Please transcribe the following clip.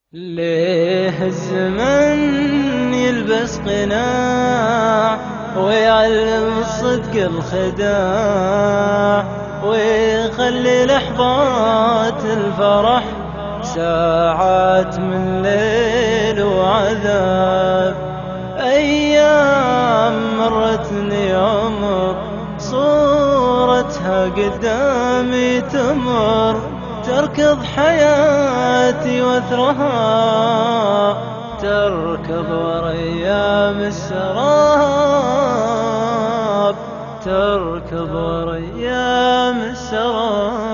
ليه الزمن يلبس قناع ويعلم الصدق الخداع ويخلي لحظات الفرح ساعات من ليل وعذاب أيام مرتني عمر صورتها قدامي تمر تركض حياتي وثرها تركض ورا ايام السراب تركض ورا ايام السراب